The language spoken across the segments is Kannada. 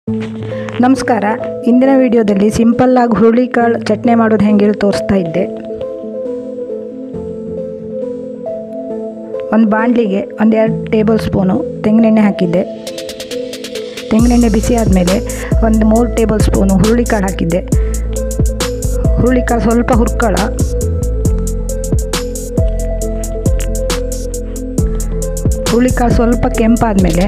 ನಮಸ್ಕಾರ ಇಂದಿನ ವಿಡಿಯೋದಲ್ಲಿ ಸಿಂಪಲ್ಲಾಗಿ ಹುರುಳಿಕಾಳು ಚಟ್ನಿ ಮಾಡೋದು ಹೆಂಗೆ ಹೇಳಿ ತೋರಿಸ್ತಾ ಇದ್ದೆ ಒಂದು ಬಾಣಲಿಗೆ ಒಂದು ಎರಡು ಟೇಬಲ್ ಸ್ಪೂನು ತೆಂಗಿನೆಣ್ಣೆ ಹಾಕಿದ್ದೆ ತೆಂಗಿನೆಣ್ಣೆ ಬಿಸಿ ಆದಮೇಲೆ ಒಂದು ಮೂರು ಟೇಬಲ್ ಸ್ಪೂನು ಹುರುಳಿಕಾಳು ಹಾಕಿದ್ದೆ ಹುರುಳಿಕಾಳು ಸ್ವಲ್ಪ ಹುರ್ಕೊಳ ಹುರುಳಿಕಾಳು ಸ್ವಲ್ಪ ಕೆಂಪಾದಮೇಲೆ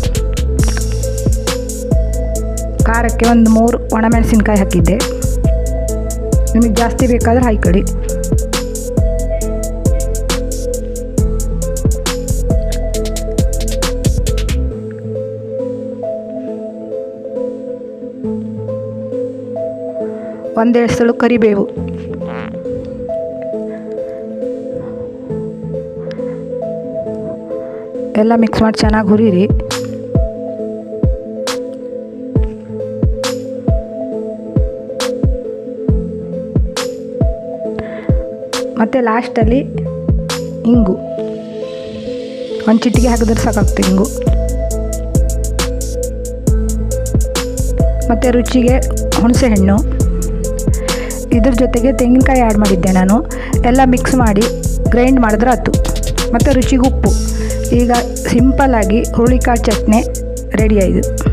ಖಾರಕ್ಕೆ ಒಂದು ಮೂರು ಒಣಮೆಣಸಿನ್ಕಾಯಿ ಹಾಕಿದ್ದೆ ನಿಮಗೆ ಜಾಸ್ತಿ ಬೇಕಾದರೆ ಹಾಯ್ಕೊಳ್ಳಿ ಒಂದೆರಡು ಸಲ ಕರಿಬೇವು ಎಲ್ಲ ಮಿಕ್ಸ್ ಮಾಡಿ ಚೆನ್ನಾಗಿ ಹುರಿರಿ ಮತ್ತು ಲಾಸ್ಟಲ್ಲಿ ಇಂಗು ಒಂದು ಚಿಟಿಗೆ ಹಾಕಿದ್ರೆ ಸಾಕಾಗ್ತದೆ ಇಂಗು ಮತ್ತು ರುಚಿಗೆ ಹುಣಸೆ ಹಣ್ಣು ಇದ್ರ ಜೊತೆಗೆ ತೆಂಗಿನಕಾಯಿ ಆ್ಯಡ್ ಮಾಡಿದ್ದೆ ನಾನು ಎಲ್ಲ ಮಿಕ್ಸ್ ಮಾಡಿ ಗ್ರೈಂಡ್ ಮಾಡಿದ್ರೆ ಆಯ್ತು ಮತ್ತು ರುಚಿಗೆ ಉಪ್ಪು ಈಗ ಸಿಂಪಲ್ಲಾಗಿ ಹುರುಳಿಕಾಳು ಚಟ್ನಿ ರೆಡಿ ಆಯಿತು